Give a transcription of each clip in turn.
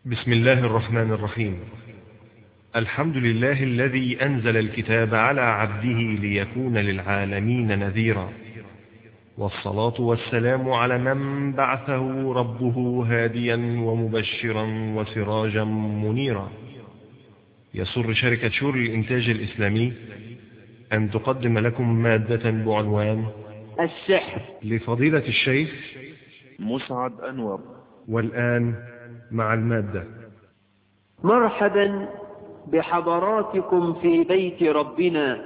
بسم الله الرحمن الرحيم الحمد لله الذي أنزل الكتاب على عبده ليكون للعالمين نذيرا والصلاة والسلام على من بعثه ربه هاديا ومبشرا وسراجا منيرا يسر شركة شور الإنتاج الإسلامي أن تقدم لكم مادة بعنوان السحر لفضيلة الشيخ مسعد أنور والآن مع المادة مرحبا بحضراتكم في بيت ربنا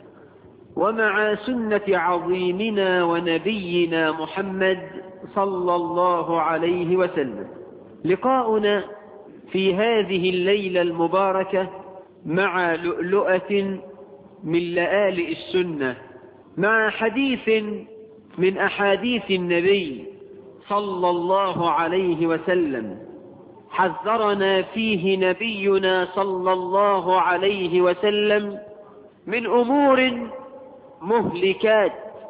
ومع سنة عظيمنا ونبينا محمد صلى الله عليه وسلم لقاؤنا في هذه الليلة المباركة مع لؤلؤة من لآلئ السنة مع حديث من أحاديث النبي صلى الله عليه وسلم حذرنا فيه نبينا صلى الله عليه وسلم من أمور مهلكات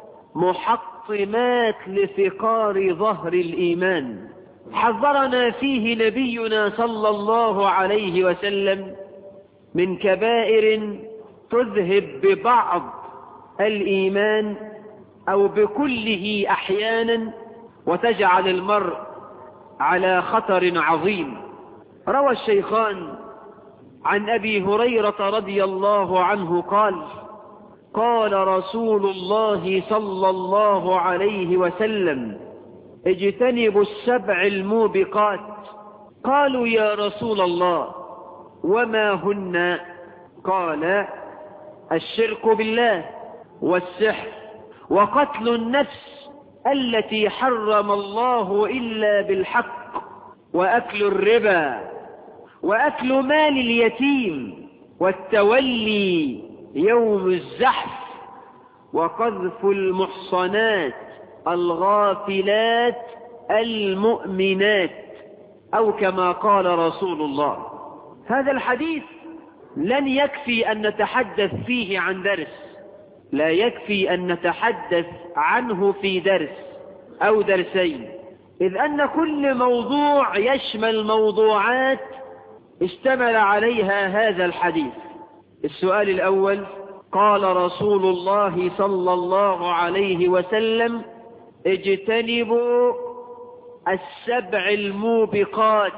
محطمات لفقار ظهر الإيمان حذرنا فيه نبينا صلى الله عليه وسلم من كبائر تذهب ببعض الإيمان أو بكله أحيانا وتجعل المرء على خطر عظيم روى الشيخان عن أبي هريرة رضي الله عنه قال قال رسول الله صلى الله عليه وسلم اجتنبوا السبع الموبقات قالوا يا رسول الله وما هن قال الشرك بالله والسحر وقتل النفس التي حرم الله إلا بالحق وأكل الربا وأكل مال اليتيم والتولي يوم الزحف وقذف المحصنات الغافلات المؤمنات أو كما قال رسول الله هذا الحديث لن يكفي أن نتحدث فيه عن درس لا يكفي أن نتحدث عنه في درس أو درسين إذ أن كل موضوع يشمل موضوعات اشتمل عليها هذا الحديث السؤال الأول قال رسول الله صلى الله عليه وسلم اجتنبوا السبع الموبقات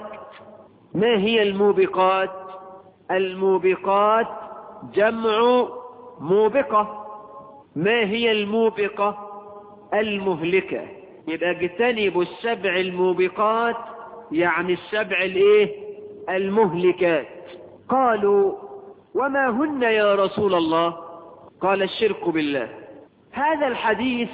ما هي الموبقات الموبقات جمع موبقة ما هي الموبقة المهلكة يبقى اجتنبوا السبع الموبقات يعني السبع الايه المهلكات قالوا وما هن يا رسول الله قال الشرك بالله هذا الحديث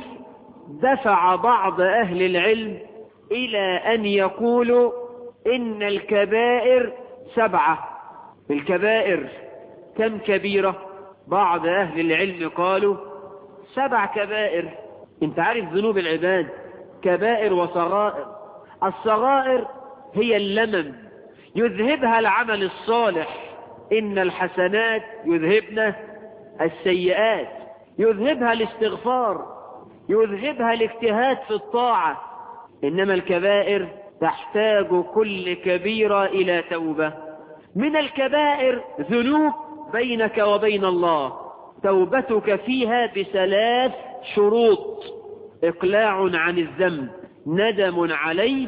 دفع بعض أهل العلم إلى أن يقولوا إن الكبائر سبعة الكبائر كم كبيرة بعض أهل العلم قالوا سبع كبائر انت عارف ذنوب العباد كبائر وصغائر الصغائر هي اللمم يذهبها العمل الصالح إن الحسنات يذهبن السيئات يذهبها الاستغفار يذهبها الاجتهاد في الطاعة إنما الكبائر تحتاج كل كبيرة إلى توبة من الكبائر ذنوب بينك وبين الله توبتك فيها بثلاث شروط إقلاع عن الذنب ندم عليه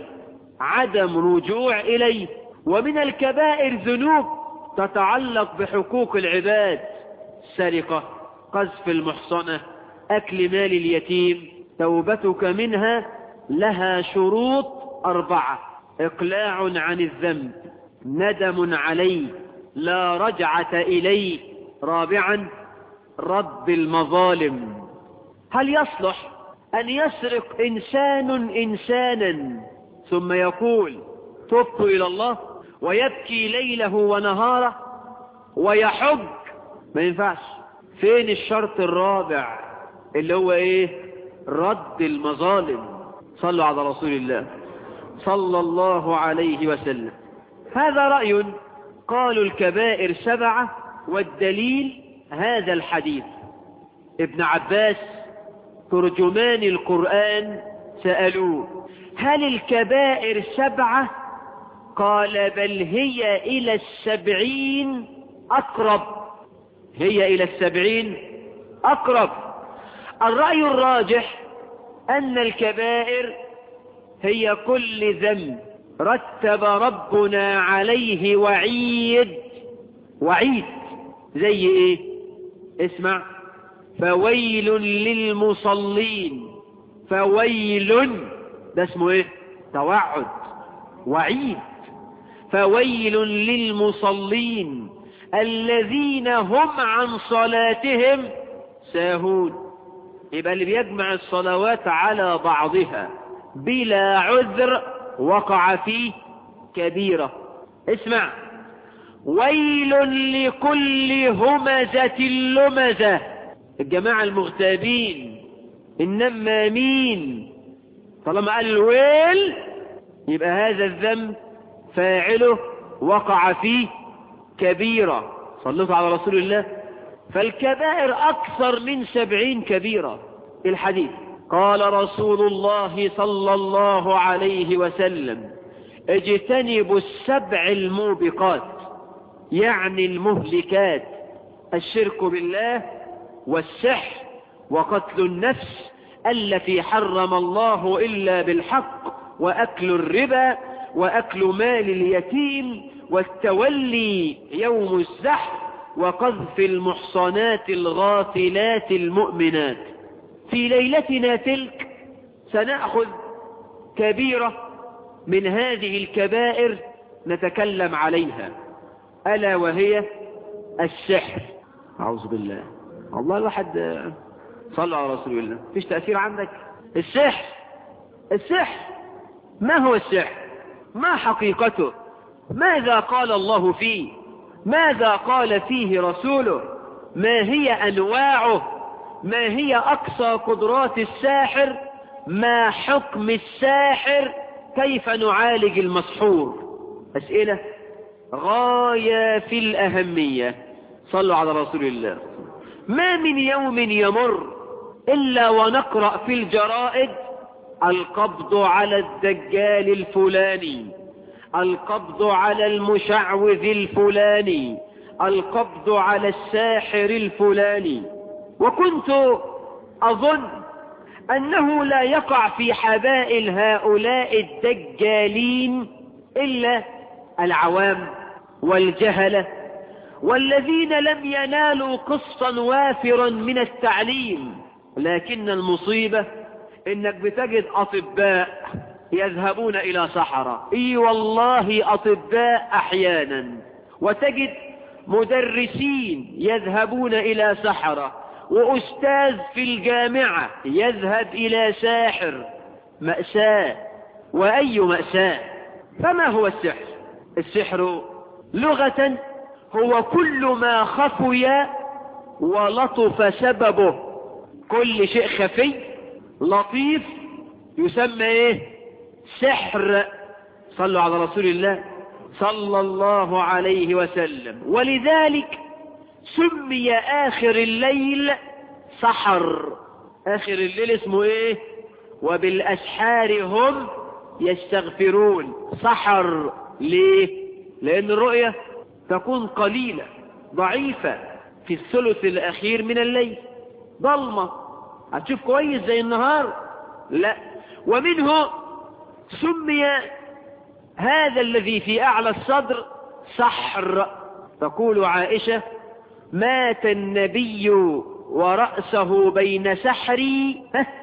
عدم رجوع إليه ومن الكبائر ذنوب تتعلق بحقوق العباد سرقة قذف المحصنة أكل مال اليتيم توبتك منها لها شروط أربعة إقلاع عن الذنب ندم عليه لا رجعة إليه رابعا رد المظالم هل يصلح أن يسرق إنسان إنسانا ثم يقول تبت إلى الله ويبكي ليله ونهاره ويحج ما ينفعش فين الشرط الرابع اللي هو ايه رد المظالم صلوا على رسول الله صلى الله عليه وسلم هذا رأي قالوا الكبائر سبعة والدليل هذا الحديث ابن عباس ترجمان القرآن سألوه هل الكبائر سبعة قال بل هي إلى السبعين أقرب هي إلى السبعين أقرب الرأي الراجح أن الكبائر هي كل ذنب رتب ربنا عليه وعيد وعيد زي ايه اسمع فويل للمصلين فويل ده اسمه ايه توعد وعيد فويل للمصلين الذين هم عن صلاتهم ساهون يبقى اللي بيجمع الصلوات على بعضها بلا عذر وقع فيه كبيرة اسمع ويل لكل همزة لمزة الجماعة المغتابين النمامين طالما قال الويل يبقى هذا الذنب فاعله وقع فيه كبيرة صلوا على رسول الله فالكبائر أكثر من سبعين كبيرة الحديث قال رسول الله صلى الله عليه وسلم اجتنبوا السبع الموبقات يعني المهلكات الشرك بالله والسحر وقتل النفس التي حرم الله إلا بالحق وأكل الربا وأكل مال اليتيم والتولي يوم الزحف وقذف المحصنات الغافلات المؤمنات في ليلتنا تلك سنأخذ كبيرة من هذه الكبائر نتكلم عليها ألا وهي السحر أعوذ بالله الله الواحد صلى على رسول الله فيش تأثير عندك السحر السحر ما هو السحر ما حقيقته ماذا قال الله فيه ماذا قال فيه رسوله ما هي أنواعه ما هي أقصى قدرات الساحر ما حكم الساحر كيف نعالج المسحور أسئلة غاية في الأهمية صلوا على رسول الله ما من يوم يمر إلا ونقرأ في الجرائد القبض على الدجال الفلاني القبض على المشعوذ الفلاني القبض على الساحر الفلاني وكنت أظن أنه لا يقع في حبائل هؤلاء الدجالين إلا العوام والجهلة والذين لم ينالوا قسطا وافرا من التعليم لكن المصيبة انك بتجد اطباء يذهبون الى صحراء اي والله اطباء احيانا وتجد مدرسين يذهبون الى صحراء واستاذ في الجامعة يذهب الى ساحر مأساة واي مأساة فما هو السحر السحر لغة هو كل ما خفي ولطف سببه كل شيء خفي لطيف يسمى ايه سحر صلوا على رسول الله صلى الله عليه وسلم ولذلك سمي آخر الليل سحر آخر الليل اسمه ايه وبالأسحار هم يستغفرون سحر ليه لأن الرؤية تكون قليلة ضعيفة في الثلث الأخير من الليل ضلمة هتشوف كويس زي النهار لا ومنه سمي هذا الذي في أعلى الصدر سحر تقول عائشة مات النبي ورأسه بين سحري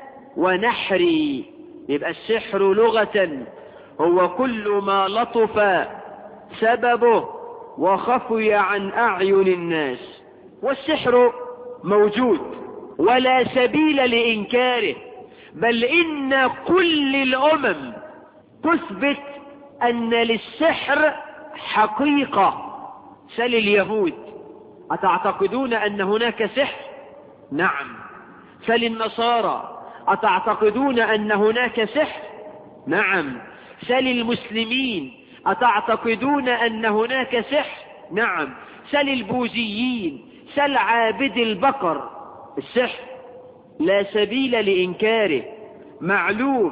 ونحري يبقى السحر لغة هو كل ما لطف سببه وخفي عن أعين الناس والسحر موجود ولا سبيل لإنكاره بل إن كل الأمم تثبت أن للسحر حقيقة سل اليهود أتعتقدون أن هناك سحر نعم سل النصارى أتعتقدون أن هناك سحر نعم سل المسلمين أتعتقدون أن هناك سحر نعم سل البوذيين سل عابد البقر السحر لا سبيل لإنكاره معلوم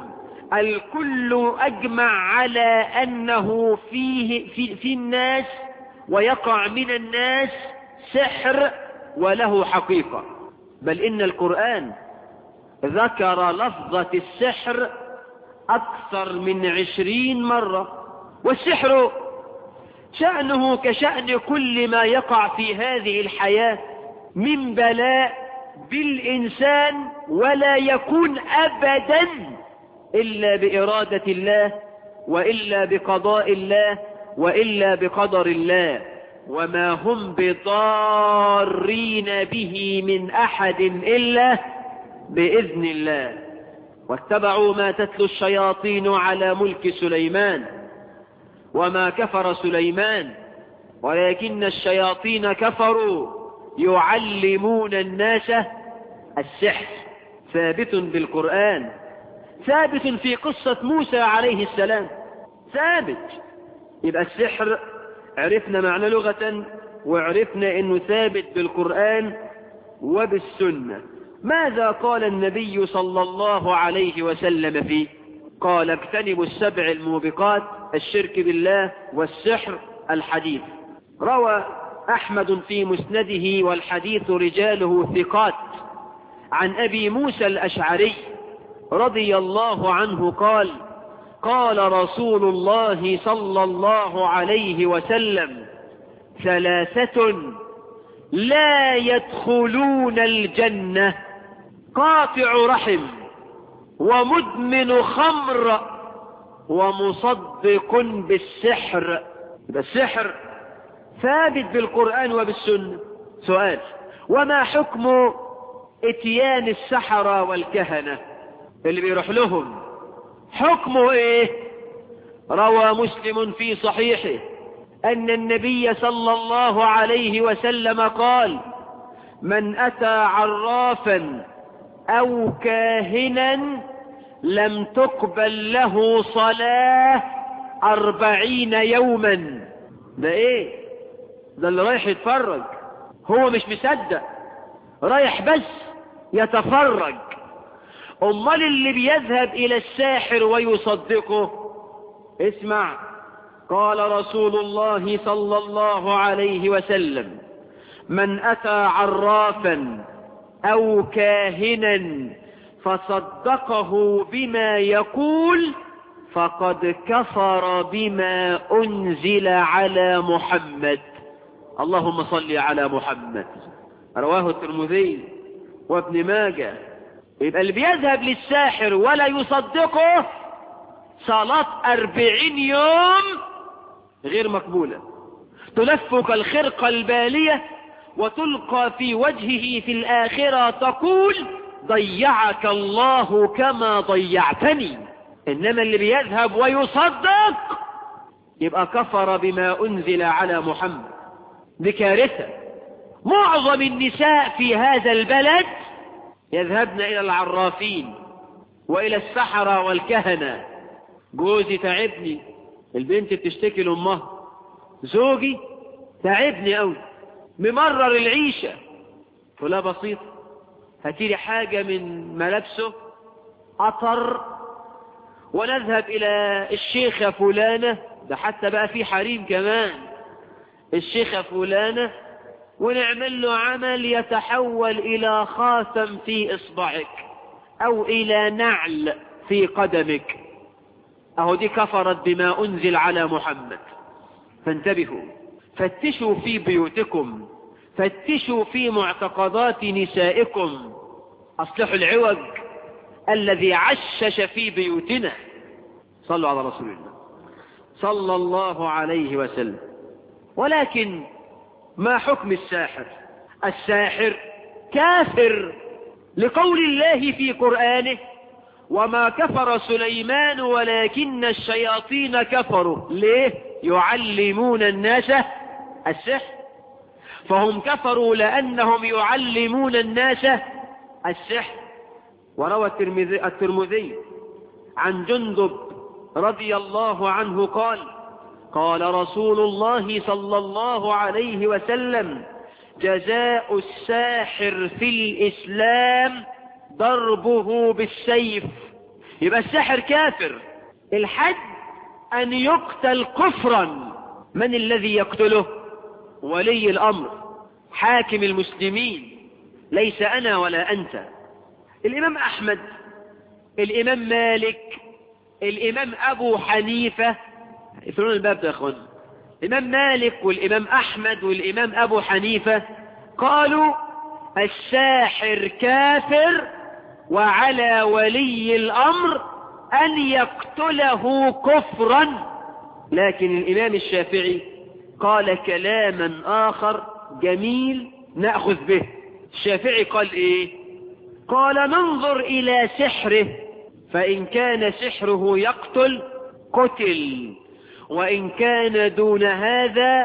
الكل أجمع على أنه فيه في, في الناس ويقع من الناس سحر وله حقيقة بل إن القرآن ذكر لفظة السحر أكثر من عشرين مرة والسحر شأنه كشأن كل ما يقع في هذه الحياة من بلاء بالإنسان ولا يكون أبدا إلا بإرادة الله وإلا بقضاء الله وإلا بقدر الله وما هم بضارين به من أحد إلا بإذن الله واتبعوا ما تتلو الشياطين على ملك سليمان وما كفر سليمان ولكن الشياطين كفروا يعلمون الناس السحر ثابت بالقرآن ثابت في قصة موسى عليه السلام ثابت يبقى السحر عرفنا معنى لغة وعرفنا انه ثابت بالقرآن وبالسنة ماذا قال النبي صلى الله عليه وسلم فيه قال اجتنبوا السبع الموبقات الشرك بالله والسحر الحديث روى أحمد في مسنده والحديث رجاله ثقات عن أبي موسى الأشعري رضي الله عنه قال قال رسول الله صلى الله عليه وسلم ثلاثة لا يدخلون الجنة قاطع رحم ومدمن خمر ومصدق بالسحر السحر ثابت بالقرآن وبالسنة سؤال وما حكم اتيان السحرة والكهنة اللي بيروح لهم حكمه ايه روى مسلم في صحيحه ان النبي صلى الله عليه وسلم قال من اتى عرافا او كاهنا لم تقبل له صلاة اربعين يوما ده ايه ده اللي رايح يتفرج هو مش مصدق رايح بس يتفرج امال اللي بيذهب الى الساحر ويصدقه اسمع قال رسول الله صلى الله عليه وسلم من اتى عرافا او كاهنا فصدقه بما يقول فقد كفر بما انزل على محمد اللهم صل على محمد رواه الترمذي وابن ماجه يبقى اللي بيذهب للساحر ولا يصدقه صلاة أربعين يوم غير مقبولة تلف كالخرقة البالية وتلقى في وجهه في الآخرة تقول ضيعك الله كما ضيعتني إنما اللي بيذهب ويصدق يبقى كفر بما أنزل على محمد بكارثة معظم النساء في هذا البلد يذهبن إلى العرافين وإلى السحرة والكهنة جوزي تعبني البنت بتشتكي لأمها زوجي تعبني أوي ممرر العيشة فلا بسيط هاتيلي حاجة من ملابسه أطر ونذهب إلى الشيخة فلانة ده حتى بقى في حريم كمان الشيخة فلانة ونعمل له عمل يتحول إلى خاتم في إصبعك أو إلى نعل في قدمك أهو دي كفرت بما أنزل على محمد فانتبهوا فتشوا في بيوتكم فتشوا في معتقدات نسائكم أصلحوا العوج الذي عشش في بيوتنا صلوا على رسول الله صلى الله عليه وسلم ولكن ما حكم الساحر الساحر كافر لقول الله في قرآنه وما كفر سليمان ولكن الشياطين كفروا ليه يعلمون الناس السحر فهم كفروا لأنهم يعلمون الناس السحر وروى الترمذي, الترمذي عن جندب رضي الله عنه قال قال رسول الله صلى الله عليه وسلم جزاء الساحر في الإسلام ضربه بالسيف يبقى الساحر كافر الحد أن يقتل كفرا من الذي يقتله ولي الأمر حاكم المسلمين ليس أنا ولا أنت الإمام أحمد الإمام مالك الإمام أبو حنيفة اقفلون الباب ده يا أخوان الإمام مالك والإمام أحمد والإمام أبو حنيفة قالوا الساحر كافر وعلى ولي الأمر أن يقتله كفرا لكن الإمام الشافعي قال كلاما آخر جميل نأخذ به الشافعي قال إيه قال ننظر إلى سحره فإن كان سحره يقتل قتل وإن كان دون هذا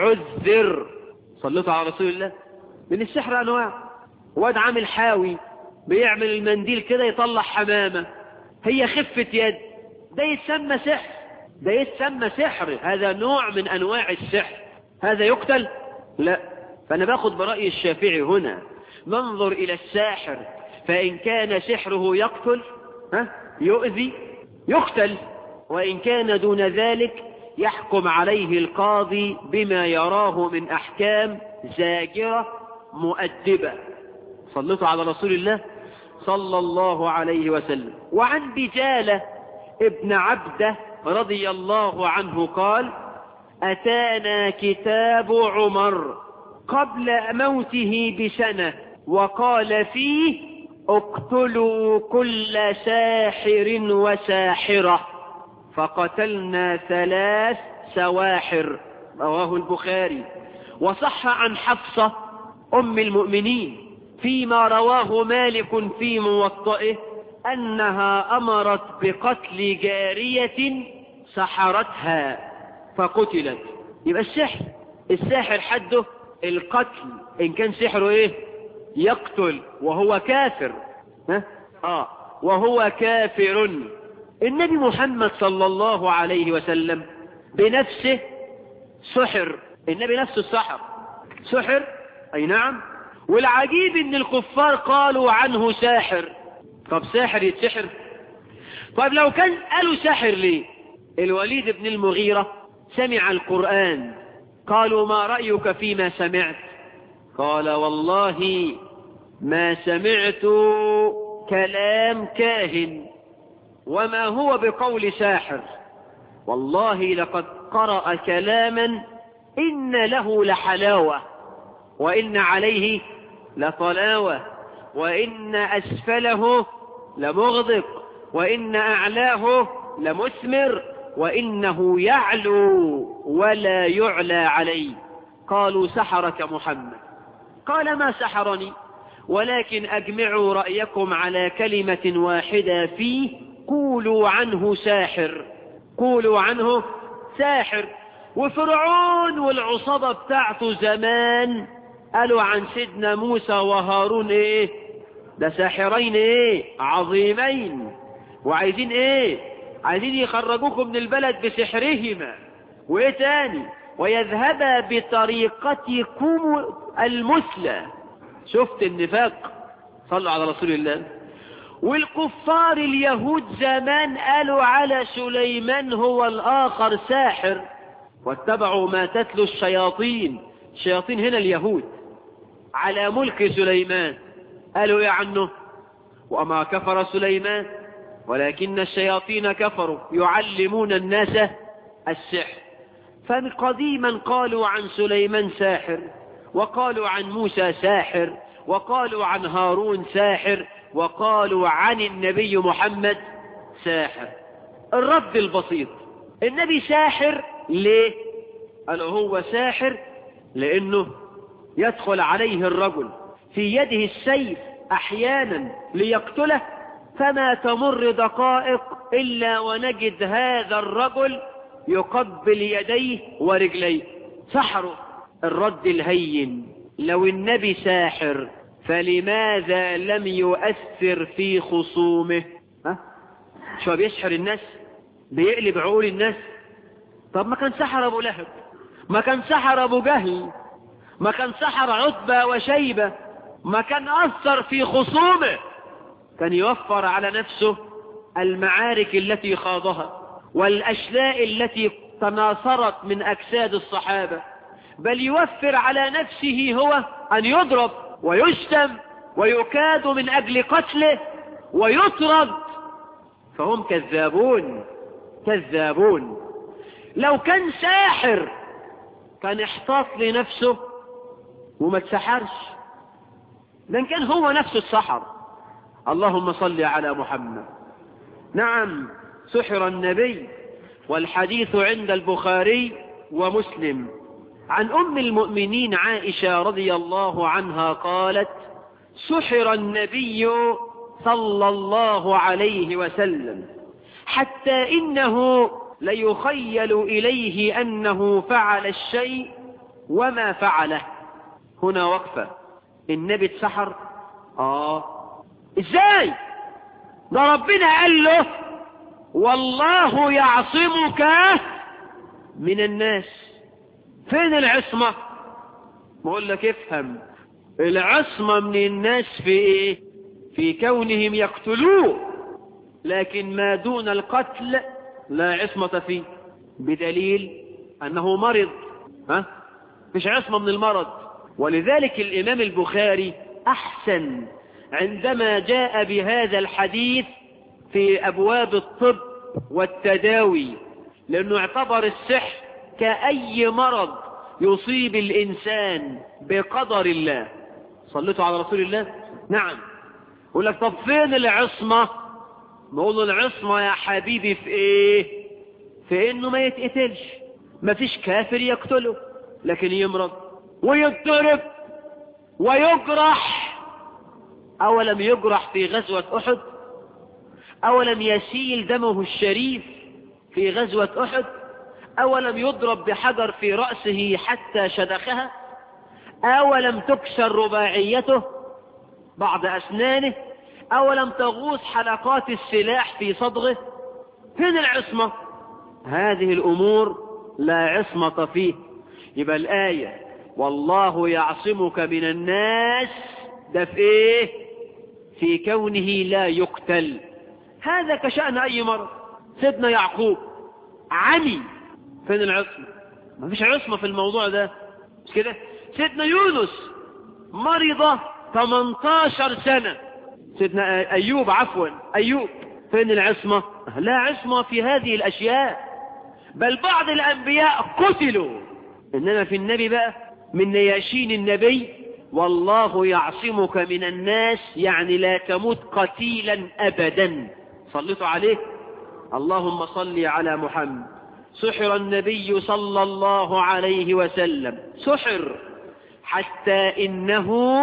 عذر صليتوا على رسول الله من السحر أنواع واد عامل حاوي بيعمل المنديل كده يطلع حمامة هي خفة يد ده يتسمى سحر ده يتسمى سحر هذا نوع من أنواع السحر هذا يقتل لا فأنا باخد برأي الشافعي هنا ننظر إلى الساحر فإن كان سحره يقتل ها يؤذي يقتل وإن كان دون ذلك يحكم عليه القاضي بما يراه من أحكام زاجرة مؤدبة صلتوا على رسول الله صلى الله عليه وسلم وعن بجالة ابن عبده رضي الله عنه قال أتانا كتاب عمر قبل موته بسنة وقال فيه اقتلوا كل ساحر وساحرة فقتلنا ثلاث سواحر رواه البخاري وصح عن حفصة أم المؤمنين فيما رواه مالك في موطئه أنها أمرت بقتل جارية سحرتها فقتلت يبقى السحر الساحر حده القتل إن كان سحره إيه يقتل وهو كافر ها؟ آه وهو كافر النبي محمد صلى الله عليه وسلم بنفسه سحر النبي نفسه السحر سحر أي نعم والعجيب ان الكفار قالوا عنه ساحر طب ساحر يتسحر طيب لو كان قالوا ساحر ليه الوليد بن المغيرة سمع القرآن قالوا ما رأيك فيما سمعت قال والله ما سمعت كلام كاهن وما هو بقول ساحر والله لقد قرأ كلاما إن له لحلاوة وإن عليه لطلاوة وإن أسفله لمغضق وإن أعلاه لمثمر وإنه يعلو ولا يعلى عليه قالوا سحرك محمد قال ما سحرني ولكن أجمعوا رأيكم على كلمة واحدة فيه قولوا عنه ساحر قولوا عنه ساحر وفرعون والعصابة بتاعته زمان قالوا عن سيدنا موسى وهارون ايه ده ساحرين ايه عظيمين وعايزين ايه عايزين يخرجوكم من البلد بسحرهما وايه تاني ويذهبا بطريقتكم المثلى شفت النفاق صلوا على رسول الله والكفار اليهود زمان قالوا على سليمان هو الآخر ساحر واتبعوا ما تتلو الشياطين الشياطين هنا اليهود على ملك سليمان قالوا ايه عنه وما كفر سليمان ولكن الشياطين كفروا يعلمون الناس السحر فقديما قالوا عن سليمان ساحر وقالوا عن موسى ساحر وقالوا عن هارون ساحر وقالوا عن النبي محمد ساحر الرد البسيط النبي ساحر ليه قالوا هو ساحر لانه يدخل عليه الرجل في يده السيف احيانا ليقتله فما تمر دقائق الا ونجد هذا الرجل يقبل يديه ورجليه سحره الرد الهين لو النبي ساحر فلماذا لم يؤثر في خصومه ها شو بيسحر الناس بيقلب عقول الناس طب ما كان سحر ابو لهب ما كان سحر ابو جهل ما كان سحر عتبة وشيبة ما كان اثر في خصومه كان يوفر على نفسه المعارك التي خاضها والأشلاء التي تناثرت من أجساد الصحابة بل يوفر على نفسه هو أن يضرب ويشتم ويكاد من أجل قتله ويطرد فهم كذابون كذابون لو كان ساحر كان احتاط لنفسه وما تسحرش لان كان هو نفسه السحر اللهم صل على محمد نعم سحر النبي والحديث عند البخاري ومسلم عن أم المؤمنين عائشة رضي الله عنها قالت سحر النبي صلى الله عليه وسلم حتى إنه ليخيل إليه أنه فعل الشيء وما فعله هنا وقفة النبي اتسحر آه إزاي ده ربنا قال له والله يعصمك من الناس فين العصمة بقول لك افهم العصمة من الناس في ايه في كونهم يقتلوه لكن ما دون القتل لا عصمة فيه بدليل انه مرض ها مش عصمة من المرض ولذلك الامام البخاري احسن عندما جاء بهذا الحديث في ابواب الطب والتداوي لانه اعتبر السحر كأي مرض يصيب الإنسان بقدر الله صليتوا على رسول الله نعم يقول لك طب فين العصمة نقول له العصمة يا حبيبي في ايه في انه ما يتقتلش ما فيش كافر يقتله لكن يمرض ويضطرب ويجرح اولم يجرح في غزوة احد اولم يسيل دمه الشريف في غزوة احد أولم يضرب بحجر في رأسه حتى شدخها أولم تكسر رباعيته بعض أسنانه أولم تغوص حلقات السلاح في صدغه فين العصمة هذه الأمور لا عصمة فيه يبقى الآية والله يعصمك من الناس ده في إيه في كونه لا يقتل هذا كشأن أي مرض سيدنا يعقوب عمي فين العصمة ما فيش عصمة في الموضوع ده مش كده سيدنا يونس مرض 18 سنة سيدنا أيوب عفوا أيوب فين العصمة لا عصمة في هذه الأشياء بل بعض الأنبياء قتلوا إنما في النبي بقى من نياشين النبي والله يعصمك من الناس يعني لا تموت قتيلا أبدا صليتوا عليه اللهم صل على محمد سحر النبي صلى الله عليه وسلم سحر حتى إنه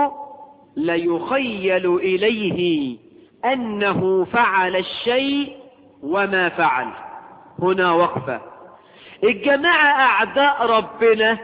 ليخيل إليه أنه فعل الشيء وما فعل هنا وقفة الجماعة أعداء ربنا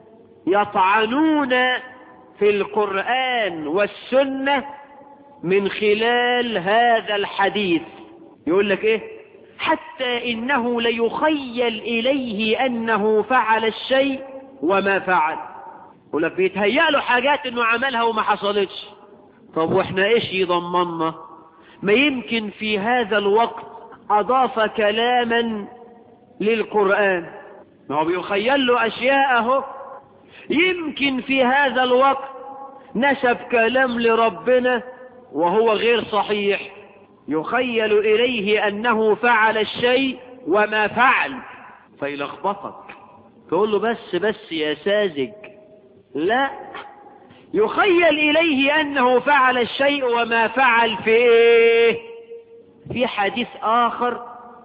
يطعنون في القرآن والسنة من خلال هذا الحديث يقول لك ايه حتى إنه ليخيل إليه أنه فعل الشيء وما فعل يقول لك بيتهيأ له حاجات إنه عملها وما حصلتش طب وإحنا إيش يضمننا ما يمكن في هذا الوقت أضاف كلاما للقرآن ما هو بيخيل له أشياءه يمكن في هذا الوقت نسب كلام لربنا وهو غير صحيح يخيل إليه أنه فعل الشيء وما فعل فيلخبطك تقول له بس بس يا ساذج لا يخيل إليه أنه فعل الشيء وما فعل في إيه في حديث آخر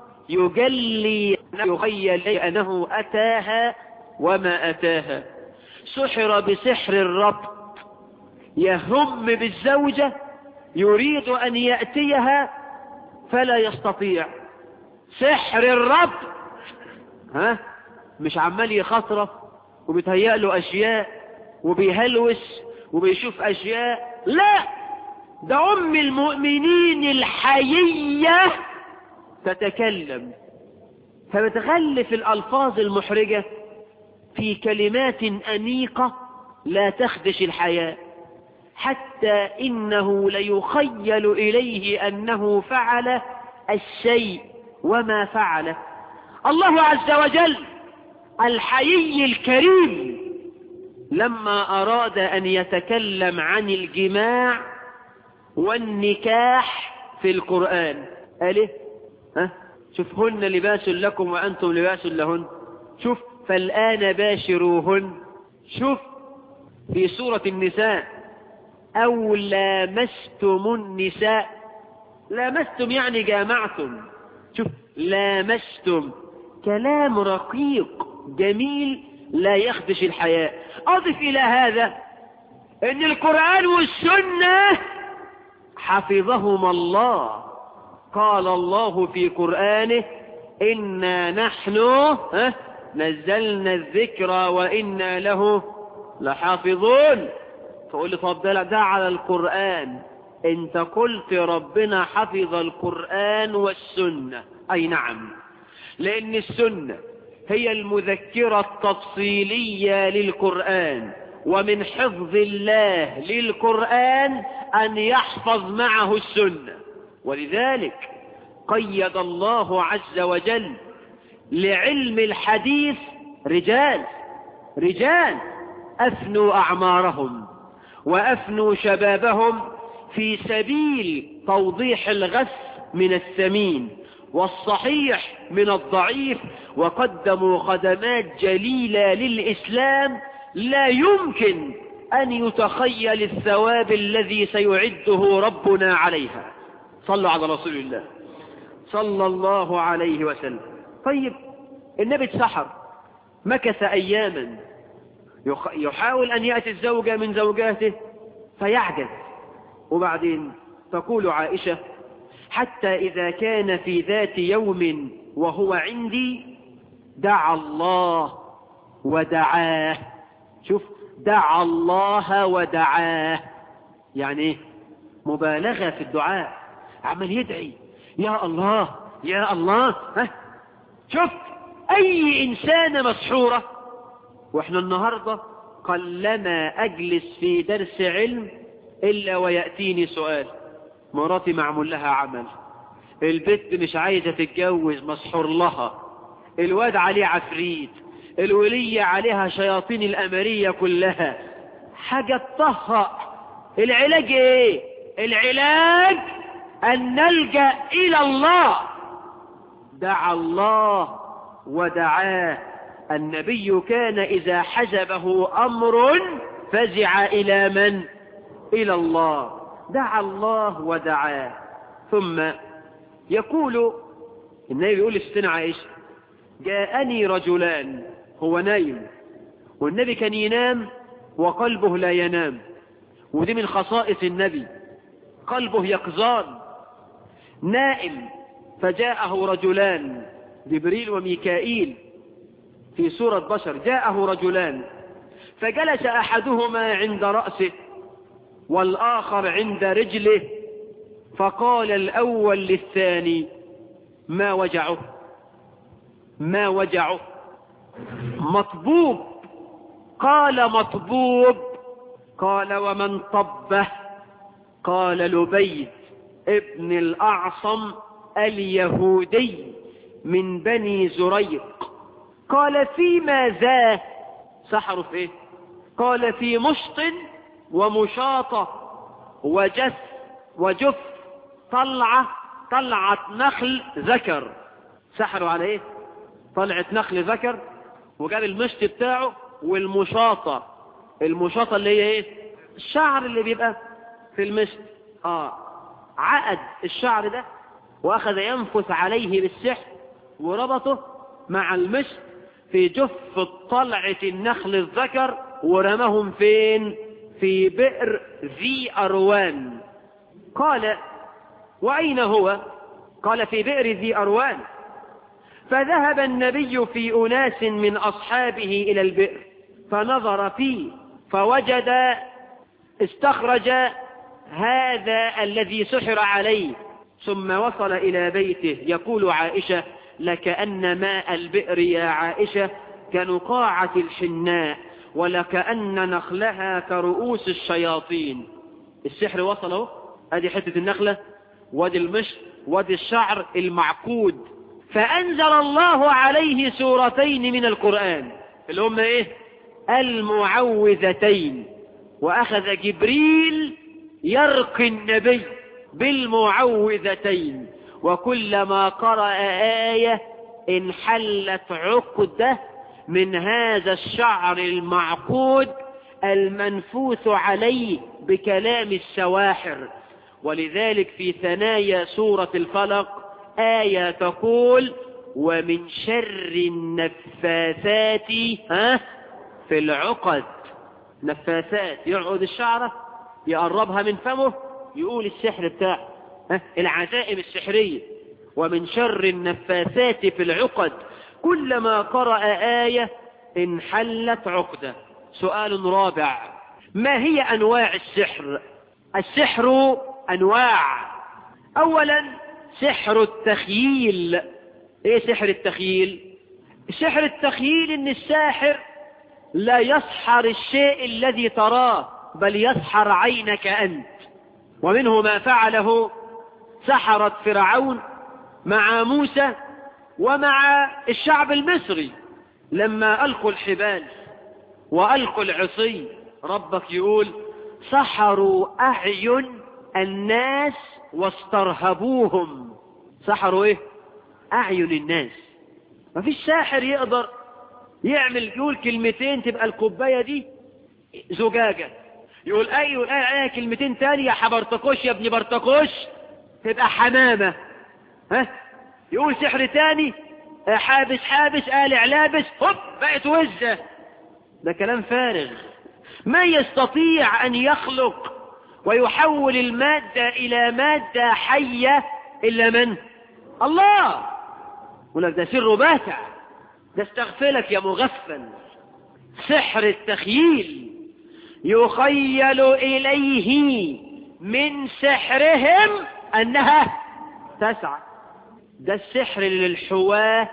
يجلي يخيل إليه أنه أتاها وما أتاها سحر بسحر الربط يهم بالزوجة يريد أن يأتيها فلا يستطيع سحر الرب ها مش عمال يخطرف وبيتهيأ له أشياء وبيهلوس وبيشوف أشياء لا ده أم المؤمنين الحيية تتكلم فبتغلف الألفاظ المحرجة في كلمات أنيقة لا تخدش الحياة حتى إنه ليخيل إليه أنه فعل الشيء وما فعله الله عز وجل الحيي الكريم لما أراد أن يتكلم عن الجماع والنكاح في القرآن قال إيه؟ ها؟ شوف هن لباس لكم وأنتم لباس لهن شوف فالآن باشروهن شوف في سورة النساء أو لامستم النساء لامستم يعني جامعتم شوف لامستم كلام رقيق جميل لا يخدش الحياة أضف إلى هذا أن القرآن والسنة حفظهما الله قال الله في قرآنه إنا نحن ها نزلنا الذكر وإنا له لحافظون تقول لي طب ده ده على القرآن انت قلت ربنا حفظ القرآن والسنة أي نعم لأن السنة هي المذكرة التفصيلية للقرآن ومن حفظ الله للقرآن أن يحفظ معه السنة ولذلك قيد الله عز وجل لعلم الحديث رجال رجال أفنوا أعمارهم وأفنوا شبابهم في سبيل توضيح الغث من الثمين والصحيح من الضعيف وقدموا خدمات جليلة للإسلام لا يمكن أن يتخيل الثواب الذي سيعده ربنا عليها صلوا على رسول الله صلى الله عليه وسلم طيب النبي اتسحر مكث أياما يحاول أن يأتي الزوجة من زوجاته فيعجز وبعدين تقول عائشة حتى إذا كان في ذات يوم وهو عندي دعا الله ودعاه شوف دعا الله ودعاه يعني ايه مبالغة في الدعاء عمال يدعي يا الله يا الله ها شوف أي إنسانة مسحورة وإحنا النهاردة قلما أجلس في درس علم إلا ويأتيني سؤال مراتي معمول لها عمل البت مش عايزة تتجوز مسحور لها الواد عليه عفريت الولية عليها شياطين الأمرية كلها حاجة تطهق العلاج ايه العلاج أن نلجأ إلى الله دعا الله ودعاه النبي كان إذا حجبه أمر فزع إلى من إلى الله دعا الله ودعاه ثم يقول النبي يقول لستنا عائشة جاءني رجلان هو نايم والنبي كان ينام وقلبه لا ينام ودي من خصائص النبي قلبه يقظان نائم فجاءه رجلان جبريل وميكائيل في سورة بشر جاءه رجلان فجلس أحدهما عند رأسه والآخر عند رجله فقال الأول للثاني ما وجعه ما وجعه مطبوب قال مطبوب قال ومن طبه قال لبيد ابن الأعصم اليهودي من بني زريق قال فيما ذا سحروا في ايه قال في مشط ومشاطة وجث وجف طلعة طلعة نخل ذكر سحروا على ايه طلعة نخل ذكر وجاب المشط بتاعه والمشاطة المشاطة اللي هي ايه الشعر اللي بيبقى في المشط اه عقد الشعر ده واخذ ينفث عليه بالسحر وربطه مع المشط في جف طلعة النخل الذكر ورمهم فين في بئر ذي أروان قال وأين هو قال في بئر ذي أروان فذهب النبي في أناس من أصحابه إلى البئر فنظر فيه فوجد استخرج هذا الذي سحر عليه ثم وصل إلى بيته يقول عائشة لكأن ماء البئر يا عائشة كنقاعة الحناء ولكأن نخلها كرؤوس الشياطين السحر وصل اهو ادي حتة النخلة وادي المشط وادي الشعر المعقود فأنزل الله عليه سورتين من القرآن اللي هم ايه المعوذتين وأخذ جبريل يرقي النبي بالمعوذتين وكلما قرأ آية انحلت عقدة من هذا الشعر المعقود المنفوث عليه بكلام السواحر ولذلك في ثنايا سورة الفلق آية تقول ومن شر النفاثات ها في العقد نفاثات يعقد الشعرة يقربها من فمه يقول السحر بتاعه ها العزائم السحرية ومن شر النفاثات في العقد كلما قرأ آية انحلت عقدة سؤال رابع ما هي أنواع السحر السحر أنواع أولا سحر التخييل ايه سحر التخييل سحر التخييل ان الساحر لا يسحر الشيء الذي تراه بل يسحر عينك أنت ومنه ما فعله سحرة فرعون مع موسى ومع الشعب المصري لما ألقوا الحبال وألقوا العصي ربك يقول سحروا أعين الناس واسترهبوهم سحروا ايه أعين الناس ما فيش ساحر يقدر يعمل يقول كلمتين تبقى الكوباية دي زجاجة يقول أي يقول أي, أي كلمتين تاني يا حبرتكوش يا ابن برتكوش تبقى حمامة ها يقول سحر تاني حابس حابس قالع لابس هوب بقت وزة ده كلام فارغ ما يستطيع أن يخلق ويحول المادة إلى مادة حية إلا من الله يقول لك ده سر باتع ده استغفلك يا مغفل سحر التخييل يخيل إليه من سحرهم أنها تسعى ده السحر للحواة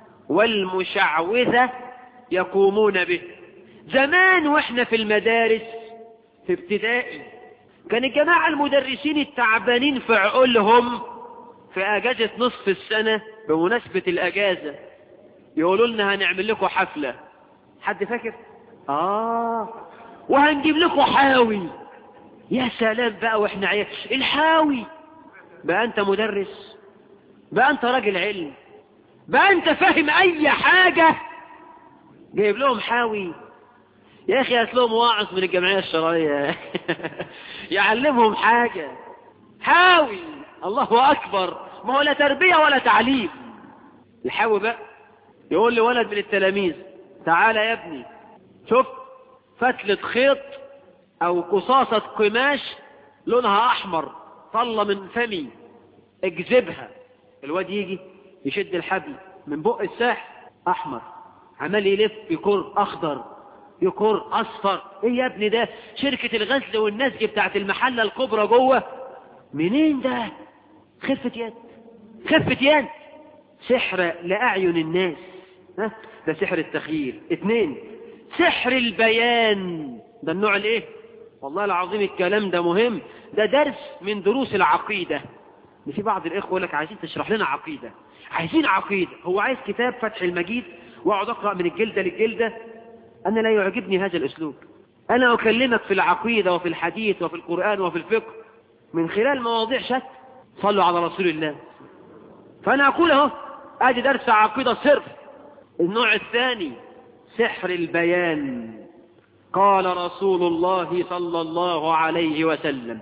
والمشعوذة يقومون به زمان واحنا في المدارس في ابتدائي كان الجماعة المدرسين التعبانين في عقولهم في اجازة نصف السنة بمناسبة الاجازة يقولوا لنا هنعمل لكم حفلة حد فاكر اه وهنجيب لكم حاوي يا سلام بقى واحنا عيال الحاوي بقى انت مدرس بقى انت راجل علم بقى انت فاهم اي حاجة جايب لهم حاوي يا اخي هات لهم واعظ من الجمعية الشرعية يعلمهم حاجة حاوي الله اكبر ما هو لا تربية ولا تعليم الحاوي بقى يقول لي ولد من التلاميذ تعالى يا ابني شوف فتلة خيط او قصاصة قماش لونها احمر طلة من فمي اجذبها الواد يجي يشد الحبل من بق الساح احمر عمال يلف يكر اخضر يكر اصفر ايه يا ابني ده شركة الغزل والنسج بتاعت المحلة الكبرى جوه منين ده خفة يد خفة يد سحر لأعين الناس ها ده سحر التخيل اتنين سحر البيان ده النوع الايه والله العظيم الكلام ده مهم ده درس من دروس العقيدة ان في بعض الاخوه يقول لك عايزين تشرح لنا عقيدة عايزين عقيدة هو عايز كتاب فتح المجيد واقعد اقرا من الجلدة للجلدة انا لا يعجبني هذا الاسلوب انا اكلمك في العقيدة وفي الحديث وفي القرآن وفي الفقه من خلال مواضيع شتى صلوا على رسول الله فانا اقول اهو ادي درس عقيدة صرف النوع الثاني سحر البيان قال رسول الله صلى الله عليه وسلم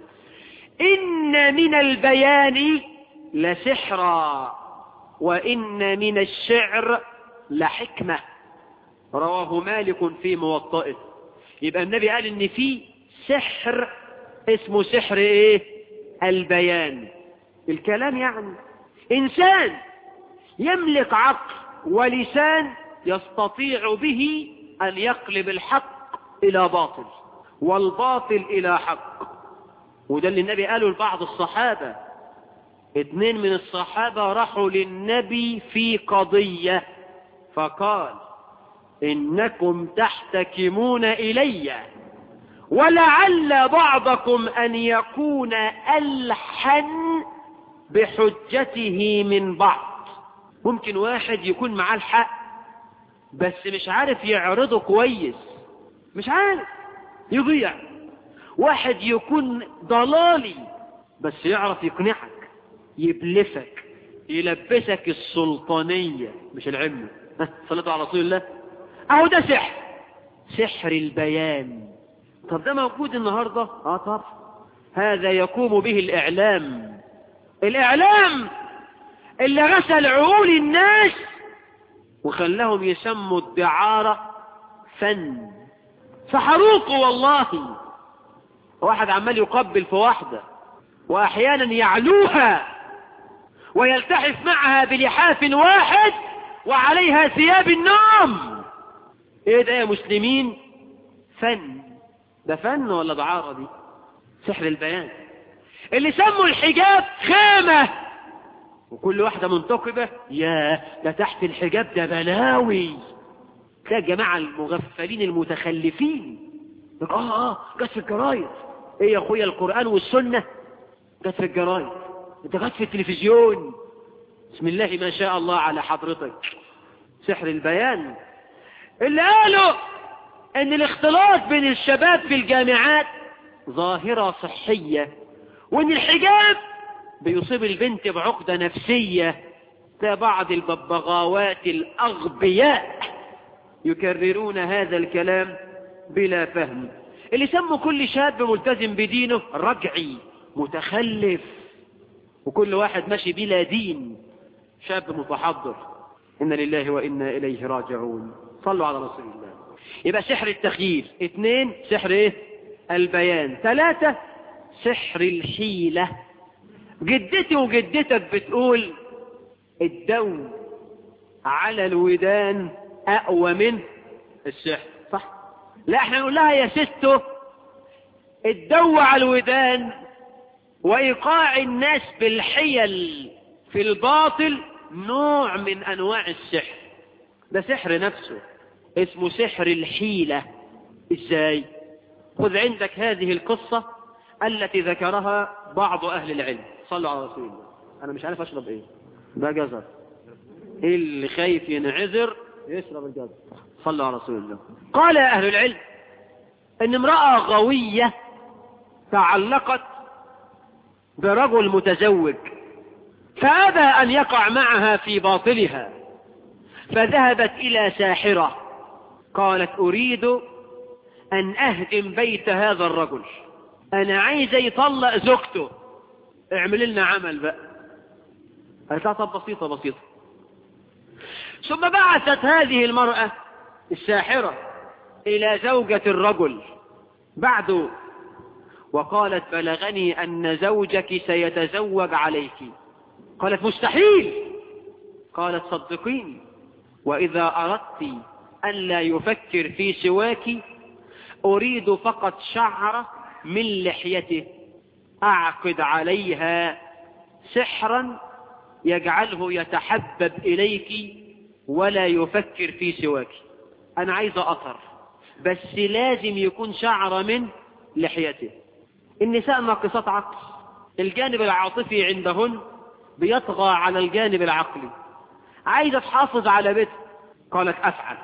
إن من البيان لسحرا وإن من الشعر لحكمة رواه مالك في موطئه يبقى النبي قال إن في سحر اسمه سحر إيه البيان الكلام يعني إنسان يملك عقل ولسان يستطيع به أن يقلب الحق إلى باطل والباطل إلى حق وده اللي النبي قاله لبعض الصحابة اتنين من الصحابة راحوا للنبي في قضية فقال إنكم تحتكمون إلي ولعل بعضكم أن يكون ألحن بحجته من بعض ممكن واحد يكون معاه الحق بس مش عارف يعرضه كويس مش عارف يضيع واحد يكون ضلالي بس يعرف يقنعك يبلفك يلبسك السلطانية مش العلم صلى على رسول الله اهو ده سحر سحر البيان طب ده موجود النهاردة اه طب هذا يقوم به الاعلام الاعلام اللي غسل عقول الناس وخلاهم يسموا الدعارة فن سحروك والله واحد عمال يقبل في واحدة واحيانا يعلوها ويلتحف معها بلحاف واحد وعليها ثياب النوم ايه ده يا مسلمين فن ده فن ولا دعارة دي سحر البيان اللي سموا الحجاب خامة وكل واحدة منتقبة يا ده تحت الحجاب ده بلاوي ده الجماعة المغفلين المتخلفين يقول اه اه جت في الجرايد ايه يا اخويا القرآن والسنة جت في الجرايد انت جت في التلفزيون بسم الله ما شاء الله على حضرتك سحر البيان اللي قالوا ان الاختلاط بين الشباب في الجامعات ظاهرة صحية وان الحجاب بيصيب البنت بعقدة نفسية ده بعض الببغاوات الأغبياء يكررون هذا الكلام بلا فهم اللي سموا كل شاب ملتزم بدينه رجعي متخلف وكل واحد ماشي بلا دين شاب متحضر إن لله وإنا إليه راجعون صلوا على رسول الله يبقى سحر التخييل اثنين سحر ايه البيان ثلاثة سحر الحيلة جدتي وجدتك بتقول الدو على الودان أقوى من السحر صح لا احنا نقول لها يا ستو الدو على الودان وإيقاع الناس بالحيل في الباطل نوع من أنواع السحر ده سحر نفسه اسمه سحر الحيلة ازاي خذ عندك هذه القصة التي ذكرها بعض أهل العلم صلوا على رسول الله أنا مش عارف أشرب إيه ده جزر إيه اللي خايف ينعذر يشرب الجزر صلوا على رسول الله قال أهل العلم أن امرأة غوية تعلقت برجل متزوج فأبى أن يقع معها في باطلها فذهبت إلى ساحرة قالت أريد أن أهدم بيت هذا الرجل أنا عايز يطلق زوجته اعمل لنا عمل بقى قالت لها طب بسيطة بسيطة ثم بعثت هذه المرأة الساحرة إلى زوجة الرجل بعد وقالت بلغني أن زوجك سيتزوج عليك قالت مستحيل قالت صدقيني وإذا أردت أن لا يفكر في سواك أريد فقط شعرة من لحيته أعقد عليها سحرا يجعله يتحبب إليك ولا يفكر في سواك أنا عايز أطر بس لازم يكون شعر من لحيته النساء ناقصات عقل الجانب العاطفي عندهن بيطغى على الجانب العقلي عايزة تحافظ على بيتها قالت أفعل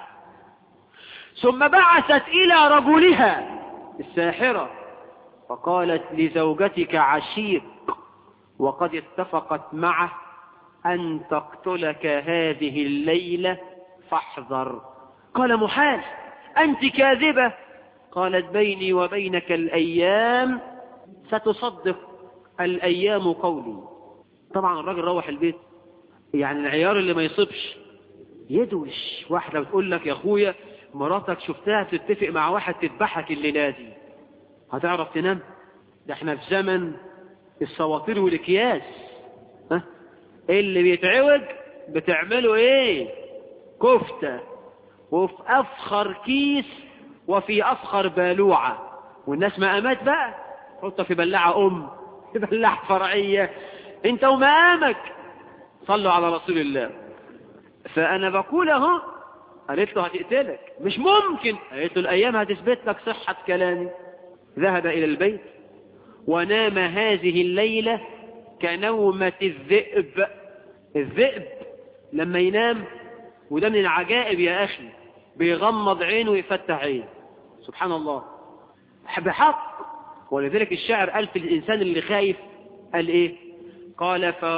ثم بعثت إلى رجلها الساحرة فقالت لزوجتك عشيق وقد اتفقت معه أن تقتلك هذه الليلة فاحذر قال محال أنت كاذبة قالت بيني وبينك الأيام ستصدق الأيام قولي طبعا الراجل روح البيت يعني العيار اللي ما يصيبش يدوش واحدة بتقول لك يا أخويا مراتك شفتها تتفق مع واحد تذبحك الليلة دي هتعرف تنام ده احنا في زمن السواطير والاكياس ها اللي بيتعوج بتعمله ايه كفتة وفي افخر كيس وفي افخر بالوعة والناس مقامات بقى حطها في بلاعة ام في بلاعة فرعية انت ومقامك صلوا على رسول الله فانا بقول اهو قالت له هتقتلك مش ممكن قالت له الايام هتثبت لك صحة كلامي ذهب الى البيت ونام هذه الليلة كنومة الذئب الذئب لما ينام وده من العجائب يا أخي بيغمض عينه ويفتح عينه سبحان الله بحق ولذلك الشاعر قال في الإنسان اللي خايف قال إيه قال ف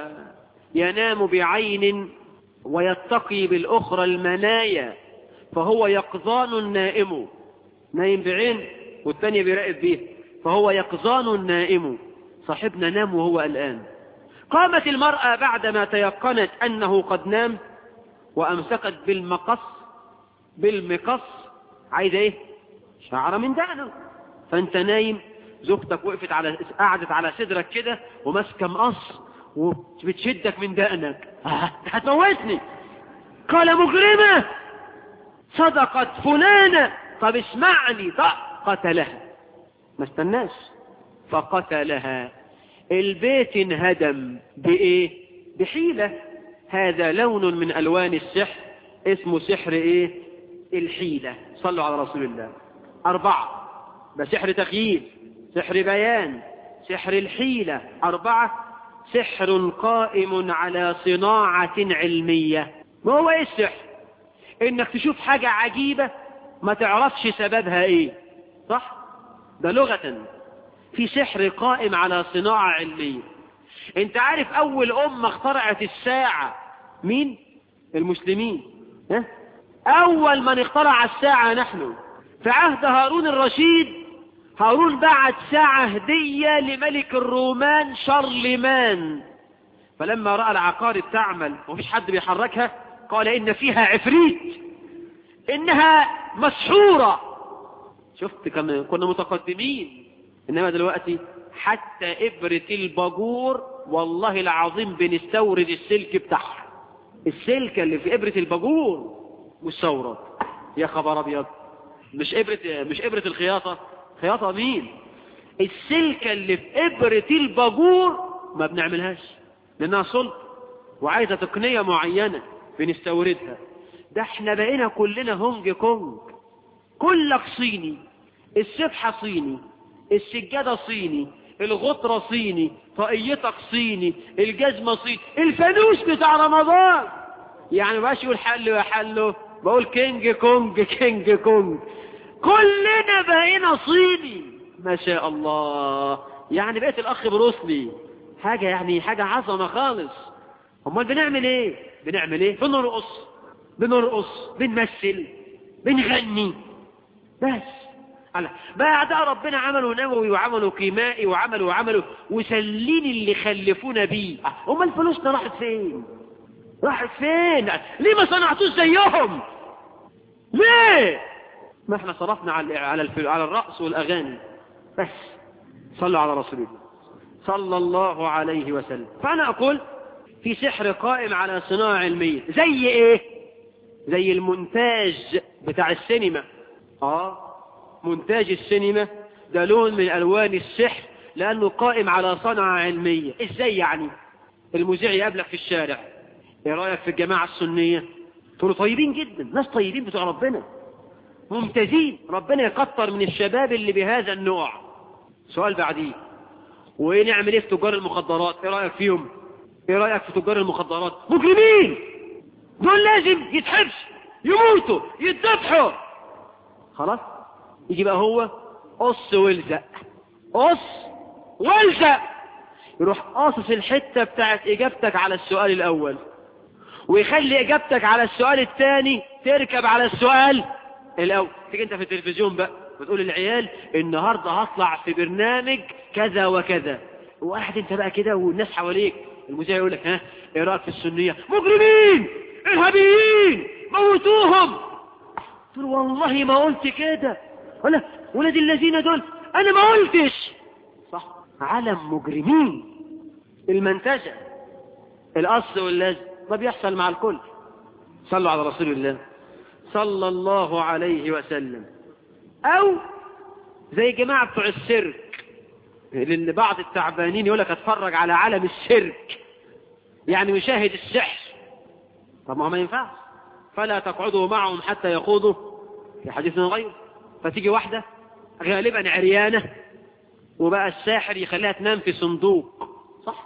ينام بعين ويتقي بالأخرى المنايا فهو يقظان نائم نايم بعين والثانية بيراقب بيه فهو يقظان نائم صاحبنا نام وهو الآن قامت المرأة بعدما تيقنت أنه قد نام وأمسكت بالمقص بالمقص عايزة إيه شعر من دقنه فأنت نايم زوجتك وقفت على قعدت على صدرك كده وماسكه مقص وبتشدك من دقنك آه، هتموتني قال مجرمة صدقت فلانة طب اسمعني طق قتلها ما استناش فقتلها البيت انهدم بإيه بحيلة هذا لون من ألوان السحر اسمه سحر إيه الحيلة صلوا على رسول الله أربعة ده سحر تخييل سحر بيان سحر الحيلة أربعة سحر قائم على صناعة علمية ما هو ايه السحر انك تشوف حاجة عجيبة ما تعرفش سببها ايه صح ده لغة في سحر قائم على صناعة علمية انت عارف اول امة اخترعت الساعة مين المسلمين ها؟ اول من اخترع الساعة نحن في عهد هارون الرشيد هارون بعت ساعة هدية لملك الرومان شارلمان فلما رأى العقارب تعمل ومفيش حد بيحركها قال إن فيها عفريت إنها مسحورة شفت كان كنا متقدمين إنما دلوقتي حتى إبرة الباجور والله العظيم بنستورد السلك بتاعها السلك اللي في إبرة الباجور مستورد يا خبر أبيض مش إبرة مش إبرة الخياطة خياطة مين السلكة اللي في إبرة الباجور ما بنعملهاش لأنها صلب وعايزة تقنية معينة بنستوردها ده احنا بقينا كلنا هونج كونج كلك صيني السبحة صيني السجادة صيني الغطرة صيني طاقيتك صيني الجزمة صيني الفانوس بتاع رمضان يعني مبقاش يقول حلو يا حلو بقول كينج كونج كينج كونج كلنا بقينا صيني ما شاء الله يعني بقيت الاخ بروسلي حاجة يعني حاجة عظمة خالص امال بنعمل ايه بنعمل ايه بنرقص بنرقص بنمثل بنغني بس على بعد ربنا عملوا نووي وعملوا كيمائي وعملوا وعملوا وسلين اللي خلفونا بيه امال فلوسنا راحت فين راحت فين ليه ما صنعتوش زيهم ليه ما احنا صرفنا على على الفل... على الرقص والاغاني بس صلوا على رسول الله صلى الله عليه وسلم فانا اقول في سحر قائم على صناعة علمية زي ايه زي المونتاج بتاع السينما اه مونتاج السينما ده لون من الوان السحر لانه قائم على صنعة علمية ازاي يعني المذيع يقابلك في الشارع ايه رايك في الجماعة السنية تقولوا طيبين جدا ناس طيبين بتوع ربنا ممتازين ربنا يكتر من الشباب اللي بهذا النوع سؤال بعديه وايه نعمل ايه في تجار المخدرات ايه رايك فيهم ايه رايك في تجار المخدرات مجرمين دول لازم يتحبس يموتوا يتذبحوا خلاص يجي بقى هو قص والزق قص والزق يروح قاصص الحته بتاعت اجابتك على السؤال الاول ويخلي اجابتك على السؤال الثاني تركب على السؤال الاول تيجي انت في التلفزيون بقى وتقول للعيال النهارده هطلع في برنامج كذا وكذا وقاعد انت بقى كده والناس حواليك المذيع يقول لك ها ايه رايك في السنيه مجرمين ارهابيين موتوهم تقول والله ما قلت كده ولا ولاد الذين دول انا ما قلتش صح علم مجرمين المنتجه القص واللازم ده بيحصل مع الكل صلوا على رسول الله صلى الله عليه وسلم او زي جماعة بتوع السيرك اللي بعض التعبانين يقول لك اتفرج على عالم السيرك يعني يشاهد السحر طب ما هو ما ينفعش فلا تقعدوا معهم حتى يخوضوا في حديث غير فتيجي واحدة غالبا عريانة وبقى الساحر يخليها تنام في صندوق صح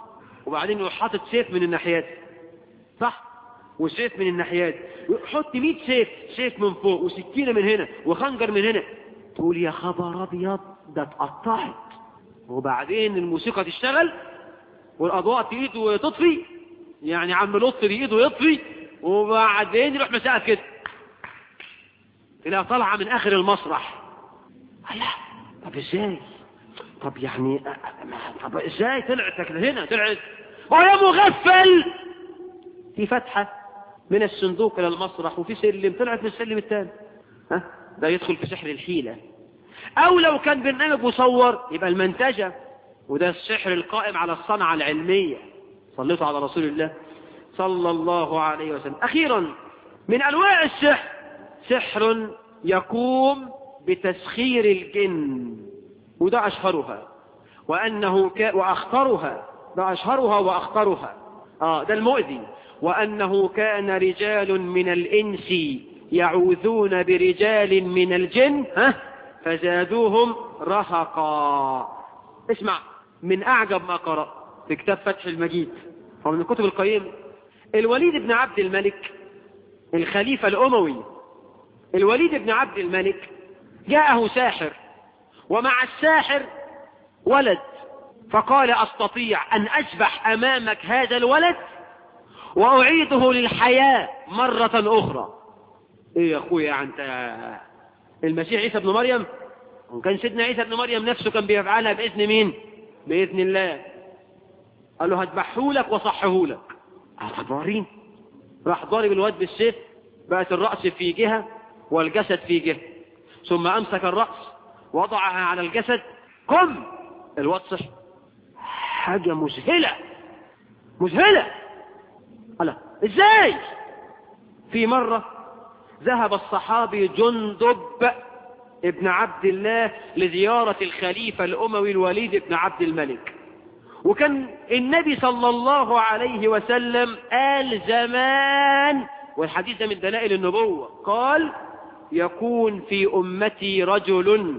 وبعدين يروح حاطط سيف من الناحيات صح وسيف من الناحيات يحط 100 سيف سيف من فوق وسكينه من هنا وخنجر من هنا تقول يا خبر ابيض ده اتقطعت وبعدين الموسيقى تشتغل والاضواء تقيد وتطفي يعني عم لطفي بايده يطفي وبعدين يروح مساء كده تلاقيها طالعه من اخر المسرح لا طب ازاي طب يعني طب ازاي طلعت كده هنا طلعت ويا مغفل في فتحه من الصندوق الى المسرح وفي سلم طلعت من السلم الثاني ها ده يدخل في سحر الحيله او لو كان برنامج مصور يبقى المنتجه وده السحر القائم على الصنعه العلميه صليتوا على رسول الله صلى الله عليه وسلم اخيرا من انواع السحر سحر يقوم بتسخير الجن وده اشهرها وانه ك... واخطرها ده اشهرها واخطرها اه ده المؤذي وانه كان رجال من الانس يعوذون برجال من الجن ها فزادوهم رهقا اسمع من اعجب ما قرأ في كتاب فتح المجيد ومن الكتب القيمة الوليد بن عبد الملك الخليفة الأموي الوليد بن عبد الملك جاءه ساحر ومع الساحر ولد فقال أستطيع أن أذبح أمامك هذا الولد وأعيده للحياة مرة أخرى إيه يا أخويا أنت المسيح عيسى ابن مريم وكان سيدنا عيسى ابن مريم نفسه كان بيفعلها بإذن مين بإذن الله قال له هذبحهولك وصحهولك هتضارين راح ضارب الواد بالسيف بقت الرأس في جهة والجسد في جهة ثم أمسك الرأس وضعها على الجسد قم الواد صح حاجة مذهلة مذهلة قال ازاي في مرة ذهب الصحابي جندب ابن عبد الله لزيارة الخليفة الأموي الوليد بن عبد الملك وكان النبي صلى الله عليه وسلم قال زمان والحديث ده من دلائل النبوة قال يكون في أمتي رجل